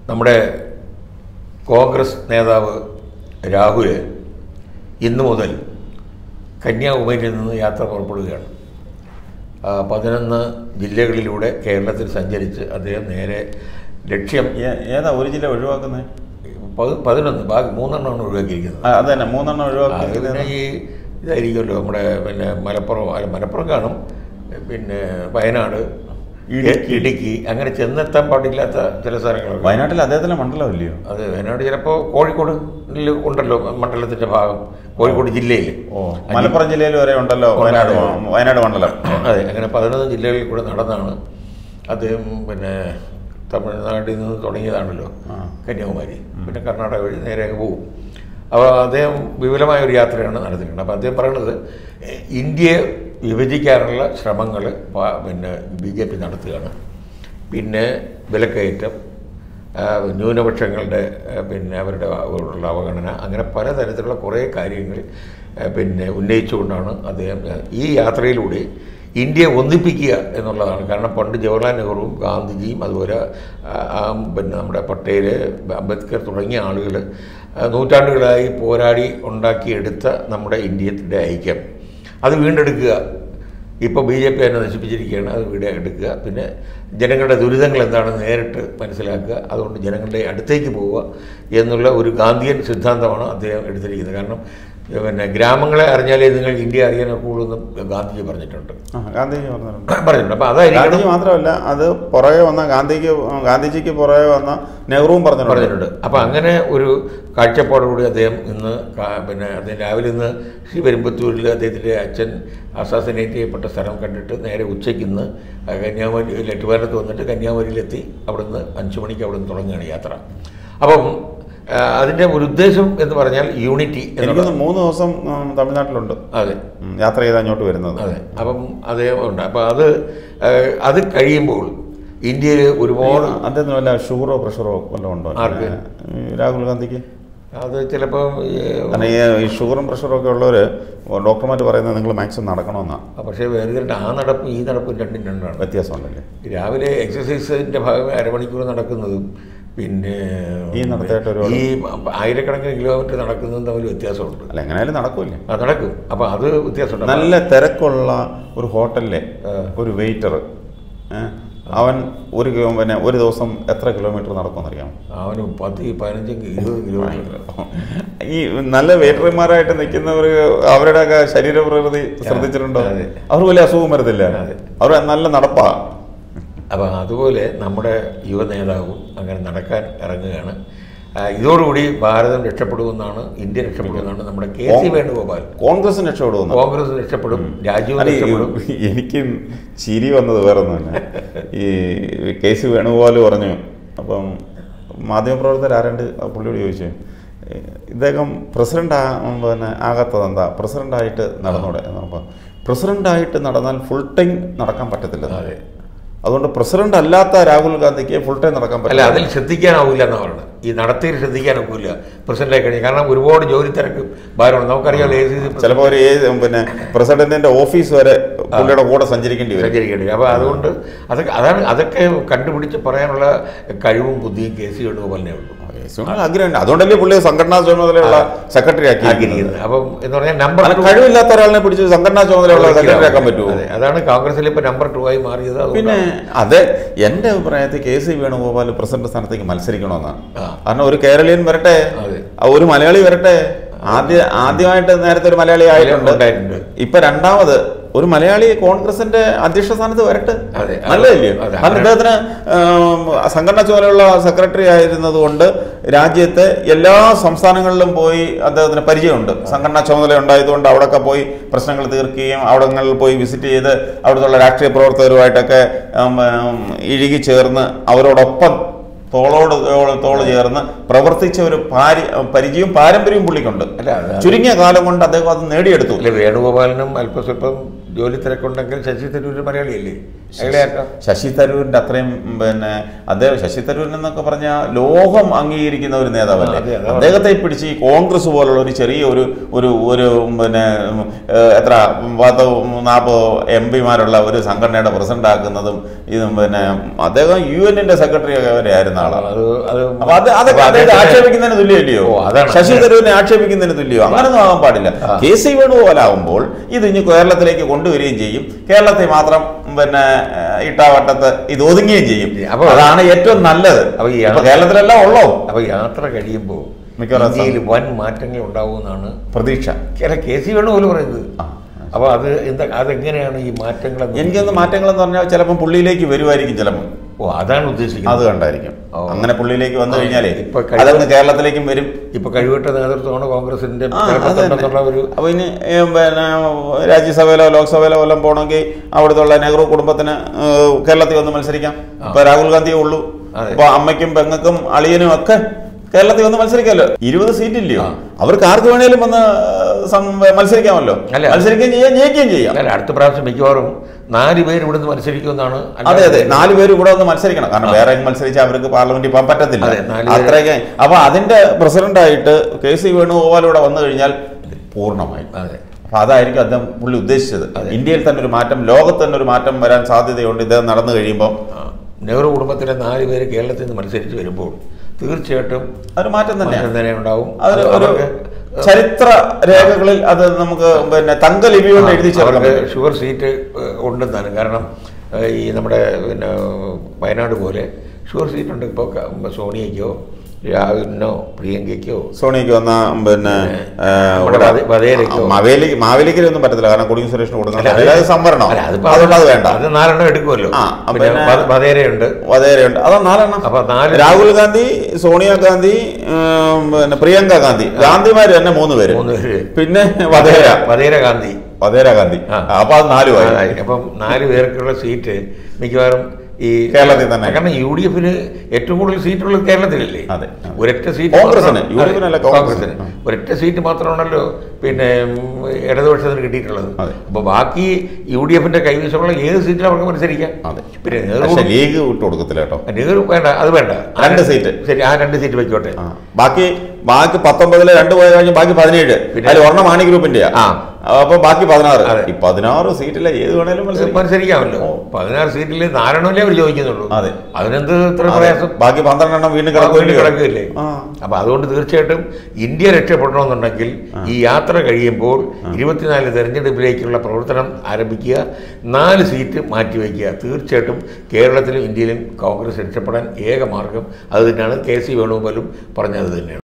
നമ്മുടെ കോൺഗ്രസ് നേതാവ് രാഹുൽ ഇന്നു മുതൽ കന്യാകുമാരിയിൽ നിന്ന് യാത്ര പുറപ്പെടുകയാണ് ആ, പതിനൊന്ന് ജില്ലകളിലൂടെ കേരളത്തിൽ സഞ്ചരിച്ച് അദ്ദേഹം നേരെ ലക്ഷ്യം ഏ- ഏതാ ഒരു ജില്ല ഒഴിവാക്കുന്നത് പതി- പതിനൊന്ന് ബാക്കി മൂന്നെണ്ണമാണ് ഒഴിവാക്കിയിരിക്കുന്നത് അത് തന്നെ മൂന്നെണ്ണം അത് ഒഴിവാക്കുന്നത് പിന്നെ ഈ ഇതായിരിക്കുമല്ലോ നമ്മുടെ പിന്നെ മലപ്പുറം അല്ല മലപ്പുറം കാണും പിന്നെ വയനാട് ഇടുക്കി. ഇടുക്കി അങ്ങനെ ചെന്നെത്താൻ പാടില്ലാത്ത ചില സ്ഥലങ്ങളൊക്കെ വയനാട്ടിൽ അദ്ദേഹത്തിന്റെ മണ്ഡലം ഇല്ലയോ അത് വയനാട് ചിലപ്പോൾ കോഴിക്കോട് ഉണ്ടല്ലോ മണ്ഡലത്തിൻ്റെ ഭാഗം കോഴിക്കോട് ജില്ലയിൽ ഓ മലപ്പുറം ജില്ലയിൽ വരെ ഉണ്ടല്ലോ വയനാട് മ- വയനാട് മണ്ഡലം അതെ അങ്ങനെ പതിനൊന്ന് ജില്ലകളിൽ കൂടെ നടന്നാണ് അദ്ദേഹം പിന്നെ തമിഴ്നാട്ടിൽ നിന്ന് തുടങ്ങിയതാണല്ലോ ആ. കന്യാകുമാരി പിന്നെ കർണാടക വഴി നേരെ അങ്ങ് പോകും അപ്പോൾ അദ്ദേഹം വിപുലമായ ഒരു യാത്രയാണ് നടത്തിയിട്ടുണ്ട് അപ്പോൾ അദ്ദേഹം പറയണത് എ, ഇന്ത്യയെ വിഭജിക്കാനുള്ള ശ്രമങ്ങൾ പിന്നെ ബി ജെ പി നടത്തുകയാണ് പിന്നെ വിലക്കയറ്റം ആ, ന്യൂനപക്ഷങ്ങളുടെ ആ, പിന്നെ അവരുടെ ഉള്ള അവഗണന അങ്ങനെ പലതരത്തിലുള്ള കുറേ കാര്യങ്ങൾ ആ, പിന്നെ ഉന്നയിച്ചുകൊണ്ടാണ് അദ്ദേഹം ആ, ഈ യാത്രയിലൂടെ ഇന്ത്യയെ ഒന്നിപ്പിക്കുക എന്നുള്ളതാണ് കാരണം പണ്ട് ജവഹർലാൽ നെഹ്റുവും ഗാന്ധിജിയും അതുപോലെ ആ, ആ, പിന്നെ നമ്മുടെ പട്ടേൽ അംബേദ്കർ തുടങ്ങിയ ആളുകൾ നൂറ്റാണ്ടുകളായി പോരാടി ഉണ്ടാക്കിയെടുത്ത നമ്മുടെ ഇന്ത്യയുടെ ഐക്യം അത് വീണ്ടെടുക്കുക ഇപ്പോൾ ബി ജെ പി തന്നെ നശിപ്പിച്ചിരിക്കുകയാണ് അത് വീട് എടുക്കുക പിന്നെ ജനങ്ങളുടെ ദുരിതങ്ങൾ എന്താണെന്ന് നേരിട്ട് മനസ്സിലാക്കുക അതുകൊണ്ട് ജനങ്ങളുടെ അടുത്തേക്ക് പോവുക എന്നുള്ള ഒരു ഗാന്ധിയൻ സിദ്ധാന്തമാണ് അദ്ദേഹം എടുത്തിരിക്കുന്നത് കാരണം ഏ, പിന്നെ ഗ്രാമങ്ങളെ അറിഞ്ഞാലേ നിങ്ങൾ ഇന്ത്യ അറിയാനൊക്കുള്ളൂ എന്നും ഗാന്ധിജി പറഞ്ഞിട്ടുണ്ട് ആ, ഗാന്ധിജി പറഞ്ഞിട്ടുണ്ട് പറഞ്ഞിട്ടുണ്ട് അപ്പോൾ അതായിരിക്കണം ഗാന്ധിജി മാത്രമല്ല അത് പുറകെ വന്ന ഗാന്ധിക്ക് ഗാന്ധിജിക്ക് പുറകെ വന്ന നെഹ്റുവും പറഞ്ഞിട്ടുണ്ട് പറഞ്ഞിട്ടുണ്ട് അപ്പോൾ അങ്ങനെ ഒരു കാഴ്ചപ്പാടോടുകൂടി അദ്ദേഹം ഇന്ന് കാ- പിന്നെ അദ്ദേഹം രാവിലെ ഇന്ന് ശ്രീപെരുമ്പത്തൂരിൽ അദ്ദേഹത്തിൻ്റെ അച്ഛൻ അസാസിനേറ്റ് ചെയ്യപ്പെട്ട സ്ഥലം കണ്ടിട്ട് നേരെ ഉച്ചയ്ക്ക് ഇന്ന് കന്യാകുമാരി ലെറ്റുവാരത്ത് വന്നിട്ട് കന്യാകുമാരിയിലെത്തി അവിടുന്ന് അഞ്ചു മണിക്ക് അവിടുന്ന് തുടങ്ങുകയാണ് യാത്ര അപ്പം ആ, അതിൻ്റെ ഒരു ഉദ്ദേശം എന്ന് പറഞ്ഞാൽ യൂണിറ്റി എന്നുള്ളത് എനിക്കൊന്ന് മൂന്ന് ദിവസം ഉം, തമിഴ്നാട്ടിലുണ്ട് അതെ ഉം, യാത്ര ചെയ്ത് അങ്ങോട്ട് വരുന്നത് അതെ അപ്പം അദ്ദേഹം ഉണ്ട് അപ്പം അത് ആ, അത് കഴിയുമ്പോൾ ഇന്ത്യയിൽ ഒരുപാട് അദ്ദേഹത്തിന് വല്ല ഷുഗറോ പ്രഷറോ വല്ലതും ഉണ്ടോ ആർക്ക്? ഈ രാഹുൽ ഗാന്ധിക്ക് അത് ചിലപ്പോൾ കാരണം ഈ ഈ ഷുഗറും പ്രഷറും ഒക്കെ ഉള്ളവർ ഡോക്ടർമാർ പറയുന്നത് നിങ്ങൾ മാക്സിമം നടക്കണമെന്നാണ് പക്ഷേ വേറെ ആ നടപ്പും ഈ നടപ്പും രണ്ടും രണ്ടാണ് വ്യത്യാസമുണ്ടല്ലേ രാവിലെ എക്സസൈസിന്റെ ഭാഗമായി അരമണിക്കൂർ നടക്കുന്നതും പിന്നെ ഈ നടത്തമായിട്ട് ഒരുപാട് ഈ ആയിരക്കണക്കിന് കിലോമീറ്റർ നടക്കുന്നതും തമ്മിൽ വ്യത്യാസമുണ്ട് അല്ല എങ്ങനെയായാലും നടക്കൂല്ലേ അത് നടക്കും അപ്പോൾ അത് വ്യത്യാസമുണ്ട് നല്ല തിരക്കുള്ള ഒരു ഹോട്ടലിലെ ഒരു വെയിറ്റർ അവൻ ഒരു കിലോ പിന്നെ ഒരു ദിവസം എത്ര കിലോമീറ്റർ നടക്കുമെന്നറിയാമോ അവന് പത്ത് പതിനഞ്ചും ഇരുപത് കിലോമീറ്റർ ഈ നല്ല വെയിറ്റർമാരായിട്ട് നിൽക്കുന്നവർ അവരുടെയൊക്കെ ശരീരപ്രകൃതി ശ്രദ്ധിച്ചിട്ടുണ്ടോ അതെ. അവർ വലിയ അസുഖം വരത്തില്ല അതെ. അവർ നല്ല നടപ്പാ അപ്പോൾ അതുപോലെ നമ്മുടെ യുവ നേതാവും അങ്ങനെ നടക്കാൻ ഇറങ്ങുകയാണ് ആ, ഇതോടുകൂടി ഭാരതം രക്ഷപ്പെടുമെന്നാണ് ഇന്ത്യ രക്ഷപ്പെടുമെന്നാണ് നമ്മുടെ കെ സി വേണുഗോപാൽ കോൺഗ്രസ് രക്ഷപ്പെടുമെന്ന് കോൺഗ്രസ് രക്ഷപ്പെടും രാജ്യവും അല്ല, ഈ- രക്ഷപ്പെടും എനിക്ക് ചിരി വന്നത് വേറെ ഒന്നുമല്ല ഈ കെ സി വേണുഗോപാൽ പറഞ്ഞു അപ്പം മാധ്യമപ്രവർത്തകർ ആരാണ്ട് ആ പുള്ളിയോട് ചോദിച്ചു "ഏ, ഇദ്ദേഹം പ്രസിഡന്റ് ആ പിന്നെ ആകാത്തത് എന്താ പ്രസിഡന്റായിട്ട് നടന്നൂടെ എന്നപ്പോൾ പ്രസിഡന്റായിട്ട് നടന്നാൽ ഫുൾ ടൈം നടക്കാൻ പറ്റത്തില്ല അതെ. അതുകൊണ്ട് പ്രസിഡന്റ് അല്ലാത്ത രാഹുൽ ഗാന്ധിക്ക് ഫുൾ ടൈം നടക്കാൻ അല്ല പറ്റില്ല അതിൽ ശ്രദ്ധിക്കാനാവില്ല എന്നാണ് പറയുന്നത് ഈ നടത്തിയിൽ ശ്രദ്ധിക്കാനൊക്കില്ല പ്രസിഡന്റായി കഴിഞ്ഞാൽ കാരണം ഒരുപാട് ജോലി തിരക്ക് ഭാരമാണ് നമുക്കറിയാം എ സി സി ചിലപ്പോൾ ഒരു ഏ- പിന്നെ പ്രസിഡന്റിന്റെ ഓഫീസ് വരെ പുള്ളിയുടെ കൂടെ സഞ്ചരിക്കേണ്ടി വരും സഞ്ചരിക്കേണ്ടി അപ്പോൾ അതുകൊണ്ട് അതൊക്കെ അതാണ് അതൊക്കെ കണ്ടുപിടിച്ച് പറയാനുള്ള കഴിവും ബുദ്ധിയും കെ സി വേണുഗോപാലിനെ ഉള്ളൂ യേശുവിന് ആഗ്രഹമുണ്ട് അതുകൊണ്ടല്ലേ പുള്ളിയെ സംഘടനാ ചുമതലയുള്ള സെക്രട്ടറി ആക്കി ആക്കിയിരിക്കുന്നത് അപ്പം എന്ന് പറഞ്ഞാൽ നമ്പർ അല്ല, കഴിവില്ലാത്ത ഒരാളിനെ പിടിച്ച് സംഘടനാ ചുമതലയുള്ള സെക്രട്ടറി ആക്കാൻ പറ്റുമോ അതെ, അതാണ് കോൺഗ്രസിൽ ഇപ്പൊ നമ്പർ ടു ആയി മാറിയത് പിന്നെ അതുകൊണ്ടാണ്. അതെ എന്റെ അഭിപ്രായത്തിൽ കെ സി വേണുഗോപാൽ പ്രസിഡന്റ് സ്ഥാനത്തേക്ക് മത്സരിക്കണമെന്നാണ് ആ. കാരണം ഒരു കേരളീയൻ വരട്ടെ അതെ. ആ, ഒരു മലയാളി വരട്ടെ ആദ്യ ആദ്യമായിട്ട് നേരത്തെ ഒരു മലയാളി ആയിട്ടുണ്ട് ഉണ്ടായിട്ടുണ്ട്. ഇപ്പൊ രണ്ടാമത് ഒരു മലയാളി കോൺഗ്രസിന്റെ അധ്യക്ഷ സ്ഥാനത്ത് വരട്ടെ അതെ. നല്ലതല്ലേ അതെ. കാരണം ഇദ്ദേഹത്തിന് ആം, സംഘടനാ ചുമതലയുള്ള സെക്രട്ടറി ആയിരുന്നത് കൊണ്ട് രാജ്യത്തെ എല്ലാ സംസ്ഥാനങ്ങളിലും പോയി അദ്ദേഹത്തിന് പരിചയമുണ്ട് സംഘടനാ ചുമതല ഉണ്ടായതുകൊണ്ട് അവിടെയൊക്കെ പോയി പ്രശ്നങ്ങൾ തീർക്കുകയും അവിടങ്ങളിൽ പോയി വിസിറ്റ് ചെയ്ത് അവിടുത്തെ രാഷ്ട്രീയ പ്രവർത്തകരുമായിട്ടൊക്കെ ഉം, ഉം, ഇഴുകി ചേർന്ന് അവരോടൊപ്പം തോളോട് തോള് തോള് ചേർന്ന് പ്രവർത്തിച്ച ഒരു പാരി പരിചയവും പാരമ്പര്യവും പുള്ളിക്കുണ്ട് അല്ല അത് ചുരുങ്ങിയ കാലം കൊണ്ട് അദ്ദേഹം അത് നേടിയെടുത്തു അല്ല വേണുഗോപാലിനും അല്പസ്വല്പം ജോലി തിരക്കുണ്ടെങ്കിൽ ശശി തരൂർ മലയാളിയല്ലേ അയാളെ ആക്കാം ശശി തരൂരിന്റെ അത്രയും പിന്നെ അദ്ദേഹം ശശി തരൂർ എന്നൊക്കെ പറഞ്ഞ ലോകം അംഗീകരിക്കുന്ന ഒരു നേതാവല്ലേ ആ, അതെ, അതാ അദ്ദേഹത്തെ പിടിച്ച് ഈ കോൺഗ്രസ് പോലുള്ള ഒരു ചെറിയ ഒരു ഒരു ഒരു പിന്നെ ഉം, ഏഹ്, എത്ര പത്തോ നാൽപ്പതോ എം പിമാരുള്ള ഒരു സംഘടനയുടെ പ്രസിഡന്റ് ആക്കുന്നതും ഇതും പിന്നെ അദ്ദേഹം യു എന്നിന്റെ സെക്രട്ടറി വരെ ആയിരുന്ന ആളാണ് അത് അത് അപ്പൊ അത് അതൊക്കെ അപ്പൊ അദ്ദേഹത്തെ അദ്ദേഹത്തിന് ആക്ഷേപിക്കുന്നതിന് തുല്യമല്ലയോ ഓ, അതാണ്. ശശി തരൂരിനെ ആക്ഷേപിക്കുന്നതിന് തുല്യമോ അങ്ങനൊന്നും ആകാൻ പാടില്ല ആ. കെ സി വേണുപോലാവുമ്പോൾ ഇത് ഇനി കേരളത്തിലേക്ക് കൊണ്ടുവരികയും ചെയ്യും കേരളത്തിൽ മാത്രം പിന്നെ ഏഹ്, ഇട്ടാവട്ടത്ത് ഇത് ഒതുങ്ങുകയും ചെയ്യും അപ്പൊ- അതാണ് ഏറ്റവും നല്ലത് അപ്പൊ ഈ ഇപ്പൊ കേരളത്തിലെല്ലാം ഉള്ളോ അപ്പൊ യാത്ര കഴിയുമ്പോൾ മിക്കവാറും ഇന്ത്യയിൽ വൻ മാറ്റങ്ങൾ ഉണ്ടാവുമെന്നാണ് പ്രതീക്ഷ ചില കെ സി വേണു പോലും പറയുന്നത് ആ. അപ്പൊ അത് എന്താ അതെങ്ങനെയാണ് ഈ മാറ്റങ്ങൾ എന്ന് എനിക്കൊന്ന് മാറ്റങ്ങൾ എന്ന് പറഞ്ഞാൽ ചിലപ്പോൾ പുള്ളിയിലേക്ക് വരുമായിരിക്കും ചിലപ്പോൾ ഓ അതാണ് അത് ഉദ്ദേശിക്കുന്നത് കണ്ടായിരിക്കും ഓ. അങ്ങനെ പുള്ളിയിലേക്ക് വന്നു കഴിഞ്ഞാലേ ഇപ്പൊ കഴിവ്- അതങ്ങ് കേരളത്തിലേക്കും വരും ഇപ്പൊ കഴിവിട്ട നേതൃത്വമാണ് കോൺഗ്രസിന്റെ ആ, അത് കേരളത്തിലുണ്ടെന്നുള്ള ഒരു തന്നെ. അപ്പൊ ഇനി ഏ, പിന്നെ രാജ്യസഭയിലോ ലോക്സഭയിലോ വല്ലതും പോകണമെങ്കിൽ അവിടുത്തെ നെഹ്റു കുടുംബത്തിന് ഏ, കേരളത്തിൽ വന്ന് മത്സരിക്കാം ഇപ്പൊ രാഹുൽ ഗാന്ധിയേ ഉള്ളൂ അതെ. അപ്പൊ അമ്മയ്ക്കും പെങ്ങൾക്കും അളിയനും ഒക്കെ കേരളത്തിൽ വന്ന് മത്സരിക്കാമല്ലോ ഇരുപത് സീറ്റ് ഇല്ലയോ ആ. അവർക്ക് ആർക്ക് വേണേലും വന്ന് സം- മത്സരിക്കാമല്ലോ അല്ല. മത്സരിക്കുകയും ചെയ്യാം ജയിക്കുകയും ചെയ്യാം അല്ല അടുത്ത പ്രാവശ്യം മിക്കവാറും നാല് പേര് ഇവിടുന്ന് മത്സരിക്കുമെന്നാണ് അതെ അതെ നാല് പേര് ഇവിടെ വന്ന് മത്സരിക്കണം കാരണം വേറെ എങ്ങും മത്സരിച്ചാൽ അവർക്ക് പാർലമെന്റിൽ പോകാൻ പറ്റത്തില്ല അതെ, നാല് പേര്. അത്രയൊക്കെ അപ്പൊ അതിന്റെ പ്രസിഡന്റായിട്ട് കെ സി വേണുഗോപാൽ ഇവിടെ വന്നു കഴിഞ്ഞാൽ പൂർണ്ണമായി അതെ അപ്പൊ അതായിരിക്കും അദ്ദേഹം പുള്ളി ഉദ്ദേശിച്ചത് ഇന്ത്യയിൽ തന്നെ ഒരു മാറ്റം ലോകത്ത് തന്നെ ഒരു മാറ്റം വരാൻ സാധ്യതയുണ്ട് ഇദ്ദേഹം നടന്നു കഴിയുമ്പോൾ ആ. നെഹ്റു കുടുംബത്തിലെ നാല് പേര് കേരളത്തിൽ നിന്ന് മത്സരിച്ച് വരുമ്പോൾ തീർച്ചയായിട്ടും അതൊരു മാറ്റം മാറ്റം തന്നെയാണ് തന്നെ ഉണ്ടാവും അതൊരു അത് ഒരു അവർക്ക് ചരിത്ര രേഖകളിൽ അത് നമുക്ക് പിന്നെ തങ്കലിപി കൊണ്ട് എഴുതി ചേർക്കാൻ അവർക്ക് പറ്റും. ഷുഗർ സീറ്റ് ഏഹ്, ഉണ്ടെന്നാണ് കാരണം ഏഹ്, ഈ നമ്മുടെ പിന്നെ വയനാട് പോലെ ഷുഗർ സീറ്റ് ഉണ്ട് ഇപ്പോൾ സോണിയയ്ക്കോ രാഹുലിനോ പ്രിയങ്കയ്ക്കോ സോണിക്ക് വന്ന പിന്നെ ആ, നമ്മുടെ വധേ- വധേരയ്ക്കോ. മാവേലി മാവേലിക്കൊന്നും പറ്റത്തില്ല കാരണം കൊടിയും സുരേഷിന് കൊടുക്കണം അല്ല, അത് അതായത് സംവരണം അല്ല, അതിപ്പോ അതുകൊണ്ട് അത് വേണ്ട അത് നാലെണ്ണം എടുക്കുമല്ലോ ആ, അപ്പൊ പിന്നെ പിന്നെ- വധ- വധേരയുണ്ട് വധേരയുണ്ട് അതാ നാലെണ്ണം അപ്പൊ നാല് രാഹുൽ ഗാന്ധി സോണിയാഗാന്ധി ഉം, പിന്നെ പ്രിയങ്ക ഗാന്ധി ഗാന്ധിമാര് തന്നെ മൂന്ന് പേര് മൂന്ന് പേര് പിന്നെ വധേര വധേര ഗാന്ധി വധേര ഗാന്ധി ആ. അപ്പൊ അത് നാലുമായി അതായി. അപ്പം നാല് പേർക്കുള്ള സീറ്റ് മിക്കവാറും ഈ കേരളത്തിൽ തന്നെ. കാരണം യു ഡി എഫിന് ഏറ്റവും കൂടുതൽ സീറ്റുള്ളത് കേരളത്തിലല്ലേ അതെ. ഒരൊറ്റ സീറ്റ് കോൺഗ്രസിന്, മാത്രം- യു ഡി എഫിനല്ല, അതെ, കോൺഗ്രസിന്. കോൺഗ്രസിന് ഒരൊറ്റ സീറ്റ് മാത്രമാണല്ലോ പിന്നെ ഉം, ഇടതുപക്ഷത്തിന് കിട്ടിയിട്ടുള്ളത് അതെ. അപ്പൊ ബാക്കി യു ഡി എഫിന്റെ കൈവശമുള്ള ഏത് സീറ്റിലും അവർക്ക് മത്സരിക്കാം അതെ. പിന്നെ പക്ഷെ നെഹ്റു ലീഗ് വിട്ടു കൊടുക്കത്തില്ല കേട്ടോ നെഹ്റു വേണ്ട അത് വേണ്ട ആ രണ്ട് സീറ്റ്. ശരി ആ രണ്ട് സീറ്റ് വെക്കോട്ടെ ആ. ബാക്കി ബാക്കി പത്തൊമ്പതില് രണ്ട് പോയ കഴിഞ്ഞ് ബാക്കി പതിനേഴ് പിന്നെ- അതിൽ ഒരെണ്ണം മാണി ഗ്രൂപ്പിന്റെയാ ആ. അപ്പൊ ബാക്കി പതിനാറ് അതെ. ഈ പതിനാറ് സീറ്റിലെ ഏത് വേണേലും മത്സരിക്കാം മത്സരിക്കാമല്ലോ പതിനാറ് സീറ്റിൽ നാലെണ്ണമല്ലേ അവർ ചോദിക്കുന്നുള്ളൂ അതെ. അതിനെന്ത് ഇത്ര അതെ. പ്രയാസം ബാക്കി പന്ത്രണ്ടെണ്ണം വീണ്ടും വീണ്ടും കിടക്കുകയില്ലയോ? കിടക്കുകയില്ലേ ആ. അപ്പൊ അതുകൊണ്ട് തീർച്ചയായിട്ടും ഇന്ത്യ രക്ഷപ്പെടണമെന്നുണ്ടെങ്കിൽ ഈ യാത്ര കഴിയുമ്പോൾ ഇരുപത്തിനാല് തെരഞ്ഞെടുപ്പിലേക്കുള്ള പ്രവർത്തനം ആരംഭിക്കുക നാല് സീറ്റ് മാറ്റിവെക്കുക തീർച്ചയായിട്ടും കേരളത്തിലും ഇന്ത്യയിലും കോൺഗ്രസ് രക്ഷപ്പെടാൻ ഏക മാർഗം അത് തന്നെയാണ് കെ സി വേണുഗോപാലും പറഞ്ഞത് തന്നെയാണ്